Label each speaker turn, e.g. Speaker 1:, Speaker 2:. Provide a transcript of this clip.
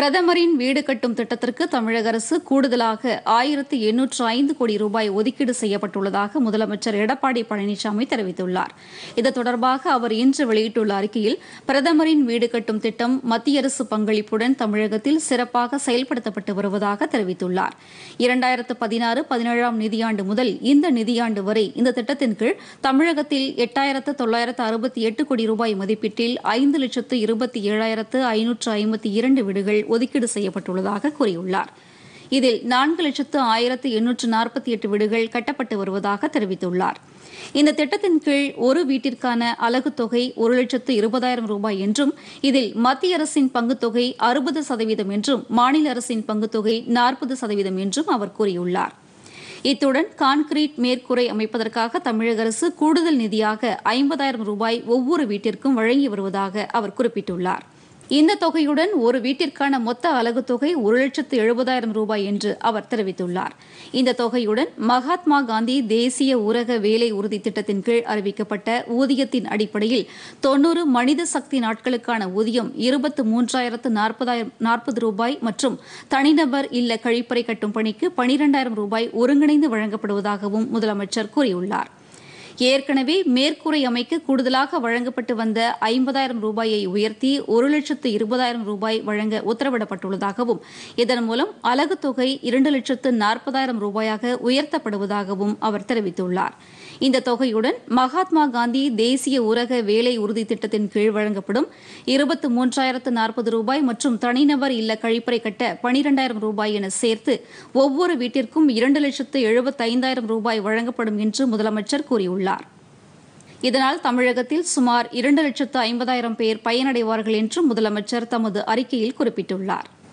Speaker 1: பிரதமரின் வீடு கட்டும் திட்டத்திற்கு தமிழக அரசு கூடுதலாக ஆயிரத்து எண்ணூற்று ஐந்து கோடி ரூபாய் ஒதுக்கீடு செய்யப்பட்டுள்ளதாக முதலமைச்சர் எடப்பாடி பழனிசாமி தெரிவித்துள்ளார் இது தொடர்பாக அவர் இன்று வெளியிட்டுள்ள அறிக்கையில் பிரதமரின் வீடு கட்டும் திட்டம் மத்திய அரசு பங்களிப்புடன் தமிழகத்தில் சிறப்பாக செயல்படுத்தப்பட்டு வருவதாக தெரிவித்துள்ளார் இரண்டாயிரத்து பதினாறு பதினேழாம் நிதியாண்டு முதல் இந்த நிதியாண்டு வரை இந்த திட்டத்தின் கீழ் தமிழகத்தில் எட்டாயிரத்து தொள்ளாயிரத்து அறுபத்தி எட்டு கோடி ரூபாய் மதிப்பீட்டில் ஐந்து லட்சத்து இருபத்தி ஏழாயிரத்து ஐநூற்று ஐம்பத்தி இரண்டு வீடுகள் ஒதுக்கீடு செய்யப்பட்டுள்ளதாக கூறியுள்ளார் இதில் நான்கு லட்சத்து ஆயிரத்து எண்ணூற்று நாற்பத்தி எட்டு வீடுகள் கட்டப்பட்டு வருவதாக தெரிவித்துள்ளார் இந்த திட்டத்தின் கீழ் ஒரு வீட்டிற்கான அலகு தொகை ஒரு லட்சத்து இருபதாயிரம் ரூபாய் என்றும் இதில் மத்திய அரசின் பங்குத்தொகை அறுபது சதவீதம் என்றும் மாநில அரசின் பங்குத்தொகை நாற்பது சதவீதம் என்றும் அவர் கூறியுள்ளார் இத்துடன் கான்கிரீட் மேற்கூரை அமைப்பதற்காக தமிழக அரசு கூடுதல் நிதியாக ஐம்பதாயிரம் ரூபாய் ஒவ்வொரு வீட்டிற்கும் வழங்கி வருவதாக அவர் குறிப்பிட்டுள்ளார் இந்த தொகையுடன் ஒரு வீட்டிற்கான மொத்த அலகு தொகை ஒரு லட்சத்து எழுபதாயிரம் ரூபாய் என்று அவர் தெரிவித்துள்ளார் இந்த தொகையுடன் மகாத்மா காந்தி தேசிய ஊரக வேலை உறுதி திட்டத்தின் கீழ் அறிவிக்கப்பட்ட ஊதியத்தின் அடிப்படையில் தொன்னூறு மனித சக்தி நாட்களுக்கான ஊதியம் இருபத்து மூன்றாயிரத்து நாற்பதாயிரம் நாற்பது ரூபாய் மற்றும் தனிநபர் இல்ல கழிப்பறை கட்டும் பணிக்கு பனிரெண்டாயிரம் ரூபாய் ஒருங்கிணைந்து வழங்கப்படுவதாகவும் முதலமைச்சர் கூறியுள்ளார் ஏற்கனவே மேற்கூரை அமைக்க கூடுதலாக வழங்கப்பட்டு வந்த ஐம்பதாயிரம் ரூபாயை உயர்த்தி ஒரு லட்சத்து இருபதாயிரம் ரூபாய் வழங்க உத்தரவிடப்பட்டுள்ளதாகவும் இதன் மூலம் அலகு தொகை இரண்டு லட்சத்து நாற்பதாயிரம் ரூபாயாக உயர்த்தப்படுவதாகவும் அவர் தெரிவித்துள்ளார் இந்த தொகையுடன் மகாத்மா காந்தி தேசிய ஊரக வேலை உறுதி திட்டத்தின் கீழ் வழங்கப்படும் இருபத்து மூன்றாயிரத்து நாற்பது ரூபாய் மற்றும் தனிநபர் இல்ல கழிப்பறை கட்ட பனிரெண்டாயிரம் ரூபாய் என சேர்த்து ஒவ்வொரு வீட்டிற்கும் இரண்டு லட்சத்து எழுபத்தைந்தாயிரம் ரூபாய் வழங்கப்படும் என்று முதலமைச்சர் கூறியுள்ளார் இதனால் தமிழகத்தில் சுமார் இரண்டு லட்சத்து ஐம்பதாயிரம் பேர் பயனடைவார்கள் என்றும் முதலமைச்சர் தமது அறிக்கையில் குறிப்பிட்டுள்ளார்